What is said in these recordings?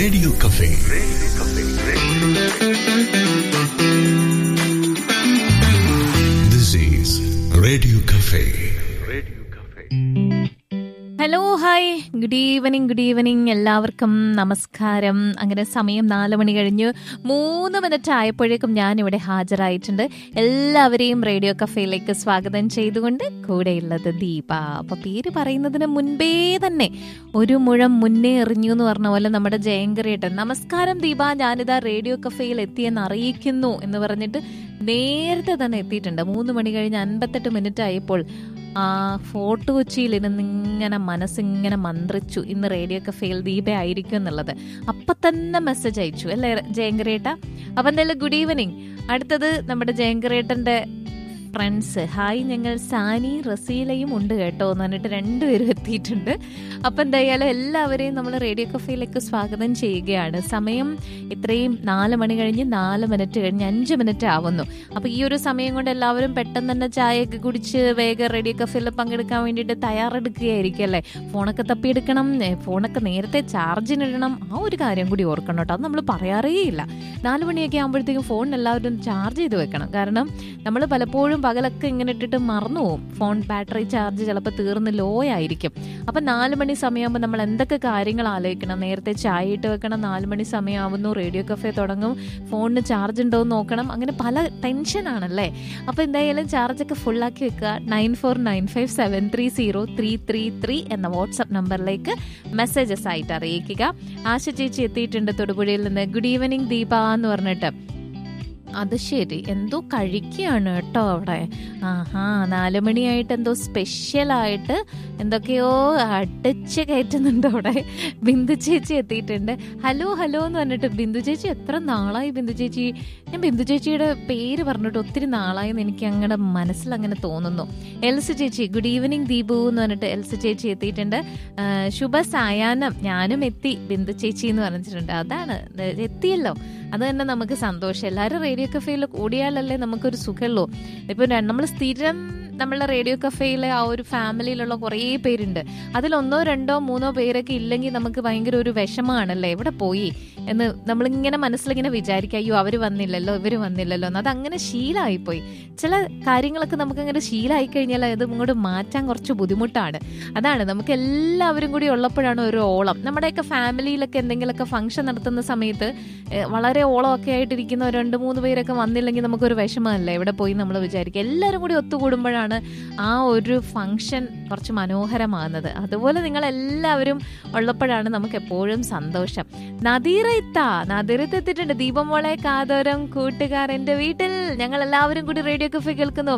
radio cafe this is radio cafe hello hi good evening good evening എല്ലാവർക്കും നമസ്കാരം അങ്ങനെ സമയം നാല് മണി കഴിഞ്ഞ് മൂന്ന് മിനിറ്റ് ആയപ്പോഴേക്കും ഞാൻ ഇവിടെ ഹാജരായിട്ടുണ്ട് എല്ലാവരെയും റേഡിയോ കഫേയിലേക്ക് സ്വാഗതം ചെയ്തുകൊണ്ട് കൂടെയുള്ളത് ദീപ അപ്പൊ പേര് പറയുന്നതിന് മുൻപേ തന്നെ ഒരു മുഴം മുന്നേ എറിഞ്ഞു എന്ന് പറഞ്ഞ പോലെ നമ്മുടെ ജയങ്കരേട്ടൻ നമസ്കാരം ദീപ ഞാനിതാ റേഡിയോ കഫേയിൽ എത്തിയെന്ന് അറിയിക്കുന്നു എന്ന് പറഞ്ഞിട്ട് നേരത്തെ തന്നെ എത്തിയിട്ടുണ്ട് മൂന്ന് മണി കഴിഞ്ഞ് അൻപത്തെട്ട് മിനിറ്റ് ആയപ്പോൾ ആ ഫോർട്ട് കൊച്ചിയിൽ ഇരുന്ന് ഇങ്ങനെ മനസ്സിങ്ങനെ മന്ത്രിച്ചു ഇന്ന് റേഡിയോ കഫേയിൽ ദീപ ആയിരിക്കും എന്നുള്ളത് അപ്പൊ തന്നെ മെസ്സേജ് അയച്ചു അല്ലേ ജയങ്കരേട്ട അപ്പൊ എന്തായാലും ഗുഡ് ഈവനിങ് അടുത്തത് നമ്മുടെ ജയങ്കരേട്ടന്റെ ഫ്രണ്ട്സ് ഹായ് ഞങ്ങൾ സാനി റസീലയും ഉണ്ട് കേട്ടോ എന്ന് പറഞ്ഞിട്ട് രണ്ടുപേരും എത്തിയിട്ടുണ്ട് അപ്പം എന്തായാലും എല്ലാവരെയും നമ്മൾ റേഡിയോ കഫേയിലേക്ക് സ്വാഗതം ചെയ്യുകയാണ് സമയം ഇത്രയും നാല് മണി കഴിഞ്ഞ് നാല് മിനിറ്റ് കഴിഞ്ഞ് അഞ്ച് മിനിറ്റ് ആവുന്നു അപ്പോൾ ഈ ഒരു സമയം കൊണ്ട് എല്ലാവരും പെട്ടെന്ന് തന്നെ ചായയൊക്കെ കുടിച്ച് വേഗം റേഡിയോ കഫേയിൽ പങ്കെടുക്കാൻ വേണ്ടിയിട്ട് തയ്യാറെടുക്കുകയായിരിക്കും അല്ലേ ഫോണൊക്കെ തപ്പിയെടുക്കണം ഏ, ഫോണൊക്കെ നേരത്തെ ചാർജിനിടണം ആ ഒരു കാര്യം കൂടി ഓർക്കണം കേട്ടോ അത് നമ്മൾ പറയാറേ ഇല്ല നാല് മണിയൊക്കെ ആകുമ്പോഴത്തേക്കും ഫോൺ എല്ലാവരും ചാർജ് ചെയ്ത് വെക്കണം കാരണം നമ്മൾ പലപ്പോഴും പകലൊക്കെ ഇങ്ങനെ ഇട്ടിട്ട് മറന്നു പോകും ഫോൺ ബാറ്ററി ചാർജ് ചിലപ്പോൾ തീർന്ന് ലോ ആയിരിക്കും അപ്പം നാല് മണി സമയമാകുമ്പോൾ നമ്മൾ എന്തൊക്കെ കാര്യങ്ങൾ ആലോചിക്കണം നേരത്തെ ചായ ഇട്ട് വെക്കണം നാല് മണി സമയമാവുന്നു റേഡിയോ കഫേ തുടങ്ങും ഫോണിന് ചാർജ് ഉണ്ടോ എന്ന് നോക്കണം അങ്ങനെ പല ടെൻഷനാണല്ലേ അപ്പോൾ എന്തായാലും ചാർജൊക്കെ ഫുള്ളാക്കി വെക്കുക nine four nine five seven three zero three three three എന്ന വാട്സപ്പ് നമ്പറിലേക്ക് മെസ്സേജസ് ആയിട്ട് അറിയിക്കുക ആശ ചേച്ചി എത്തിയിട്ടുണ്ട് തൊടുപുഴയിൽ നിന്ന് ഗുഡ് ഈവനിങ് ദീപ എന്ന് പറഞ്ഞിട്ട് അത് ശരി എന്തോ കഴിക്കുകയാണ് കേട്ടോ അവിടെ ആഹാ നാല് മണിയായിട്ട് എന്തോ സ്പെഷ്യലായിട്ട് എന്തൊക്കെയോ അടിച്ച് കയറ്റുന്നുണ്ട് അവിടെ ബിന്ദു ചേച്ചി എത്തിയിട്ടുണ്ട് ഹലോ ഹലോ എന്ന് പറഞ്ഞിട്ട് ബിന്ദു ചേച്ചി എത്ര നാളായി ബിന്ദു ചേച്ചി ഞാൻ ബിന്ദു ചേച്ചിയുടെ പേര് പറഞ്ഞിട്ട് ഒത്തിരി നാളായി എന്ന് എനിക്ക് അങ്ങനെ മനസ്സിൽ അങ്ങനെ തോന്നുന്നു എൽസി ചേച്ചി ഗുഡ് ഈവനിങ് ദീപു എന്ന് പറഞ്ഞിട്ട് എൽസി ചേച്ചി എത്തിയിട്ടുണ്ട് ആ, ശുഭ സായാഹ്നം ഞാനും എത്തി ബിന്ദു ചേച്ചി എന്ന് പറഞ്ഞിട്ടുണ്ട് അതാണ് ഏ, എത്തിയല്ലോ അത് തന്നെ നമുക്ക് സന്തോഷം എല്ലാവരും റേഡിയോ കഫേയിൽ കൂടിയാലല്ലേ നമുക്കൊരു സുഖമുള്ളൂ ഇപ്പൊ നമ്മൾ സ്ഥിരം നമ്മളുടെ റേഡിയോ കഫേയിലെ ആ ഒരു ഫാമിലിയിലുള്ള കുറേ പേരുണ്ട് അതിൽ ഒന്നോ രണ്ടോ മൂന്നോ പേരൊക്കെ ഇല്ലെങ്കിൽ നമുക്ക് ഭയങ്കര ഒരു വിഷമാണല്ലേ എവിടെ പോയി എന്ന് നമ്മളിങ്ങനെ മനസ്സിലിങ്ങനെ വിചാരിക്കുക അയ്യോ അവർ വന്നില്ലല്ലോ ഇവർ വന്നില്ലല്ലോ എന്ന് അതങ്ങനെ ശീലമായിപ്പോയി ചില കാര്യങ്ങളൊക്കെ നമുക്ക് അങ്ങനെ ശീലമായി കഴിഞ്ഞാൽ അത് ഇങ്ങോട്ട് മാറ്റാൻ കുറച്ച് ബുദ്ധിമുട്ടാണ് അതാണ് നമുക്ക് എല്ലാവരും കൂടി ഉള്ളപ്പോഴാണ് ഒരു ഓളം നമ്മുടെയൊക്കെ ഫാമിലിയിലൊക്കെ എന്തെങ്കിലുമൊക്കെ ഫംഗ്ഷൻ നടത്തുന്ന സമയത്ത് ഏഹ്, വളരെ ഓളമൊക്കെ ആയിട്ടിരിക്കുന്ന ഒരു രണ്ട് മൂന്ന് പേരൊക്കെ വന്നില്ലെങ്കിൽ നമുക്കൊരു വിഷമമല്ലേ എവിടെ പോയി നമ്മൾ വിചാരിക്കുക എല്ലാവരും കൂടി ഒത്തുകൂടുമ്പോഴാണ് ആ ഒരു ഫംഗ്ഷൻ കുറച്ച് മനോഹരമാകുന്നത് അതുപോലെ നിങ്ങൾ എല്ലാവരും ഉള്ളപ്പോഴാണ് നമുക്ക് എപ്പോഴും സന്തോഷം നദീറത്ത നദീറത്ത് എത്തിയിട്ടുണ്ട് ദീപമോളെ കാതോരം കൂട്ടുകാർ എൻ്റെ വീട്ടിൽ ഞങ്ങൾ എല്ലാവരും കൂടി റേഡിയോ കഫേ കേൾക്കുന്നു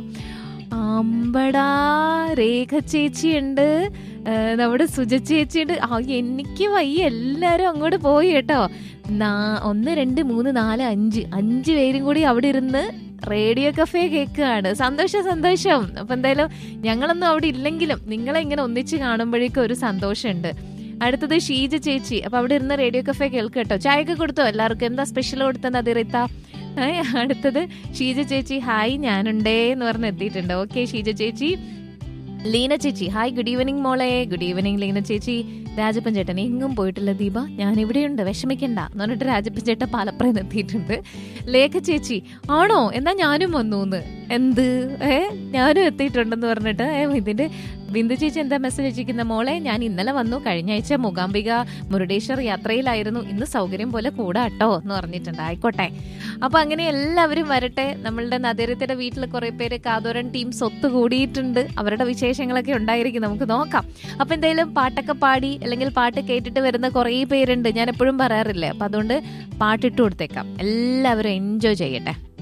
അമ്പടാ രേഖ ചേച്ചിയുണ്ട് ഏഹ് നമ്മുടെ സുജ ചേച്ചിയുണ്ട് ആ എനിക്ക് വയ്യ എല്ലാരും അങ്ങോട്ട് പോയി കേട്ടോ നാ- ഒന്ന് രണ്ട് മൂന്ന് നാല് അഞ്ച് അഞ്ച് പേരും കൂടി അവിടെ ഇരുന്ന് റേഡിയോ കഫേ കേൾക്കുകയാണ് സന്തോഷം സന്തോഷം അപ്പൊ എന്തായാലും ഞങ്ങളൊന്നും അവിടെ ഇല്ലെങ്കിലും നിങ്ങളെ ഇങ്ങനെ ഒന്നിച്ച് കാണുമ്പോഴേക്കും ഒരു സന്തോഷമുണ്ട് അടുത്തത് ഷീജ ചേച്ചി അപ്പൊ അവിടെ ഇരുന്ന് റേഡിയോ കഫേ കേൾക്കട്ടോ ചായയൊക്കെ കൊടുത്തോ എല്ലാവർക്കും എന്താ സ്പെഷ്യൽ കൊടുത്തത് അതിറിത്ത അടുത്തത് ഷീജ ചേച്ചി ഹായ് ഞാനുണ്ടേ എന്ന് പറഞ്ഞ് എത്തിയിട്ടുണ്ട് ഓക്കെ ഷീജ ചേച്ചി ലീന ചേച്ചി ഹായ് ഗുഡ് ഈവനിങ് മോളെ ഗുഡ് ഈവനിങ് ലീന ചേച്ചി രാജപ്പൻ ചേട്ടൻ എങ്ങും പോയിട്ടില്ല ദീപ ഞാൻ ഇവിടെയുണ്ട് വിഷമിക്കണ്ട എന്ന് പറഞ്ഞിട്ട് രാജപ്പൻ ചേട്ടൻ പാലപ്പുറയിൽ എത്തിയിട്ടുണ്ട് ലേഖ ചേച്ചി ആണോ എന്നാ ഞാനും വന്നു എന്ന് എന്ത് ഏ ഞാനും എത്തിയിട്ടുണ്ടെന്ന് പറഞ്ഞിട്ട് ഏ ഇതിന്റെ ബിന്ദു ചേച്ചി എന്താ മെസ്സേജ് അയച്ചിരിക്കുന്ന മോളെ ഞാൻ ഇന്നലെ വന്നു കഴിഞ്ഞ ആഴ്ച മൂകാംബിക മുരുടേശ്വർ യാത്രയിലായിരുന്നു ഇന്ന് സൗകര്യം പോലെ കൂടാട്ടോ എന്ന് പറഞ്ഞിട്ടുണ്ട് ആയിക്കോട്ടെ അപ്പൊ അങ്ങനെ എല്ലാവരും വരട്ടെ നമ്മളുടെ നദീരത്തിന്റെ വീട്ടിൽ കുറെ പേര് കാതോരൻ ടീംസ് ഒത്തുകൂടിയിട്ടുണ്ട് അവരുടെ വിശേഷങ്ങളൊക്കെ ഉണ്ടായിരിക്കും നമുക്ക് നോക്കാം അപ്പൊ എന്തായാലും പാട്ടൊക്കെ പാടി അല്ലെങ്കിൽ പാട്ട് കേട്ടിട്ട് വരുന്ന കുറേ പേരുണ്ട് ഞാൻ എപ്പോഴും പറയാറില്ലേ അപ്പൊ അതുകൊണ്ട് പാട്ടിട്ട് കൊടുത്തേക്കാം എല്ലാവരും എൻജോയ് ചെയ്യട്ടെ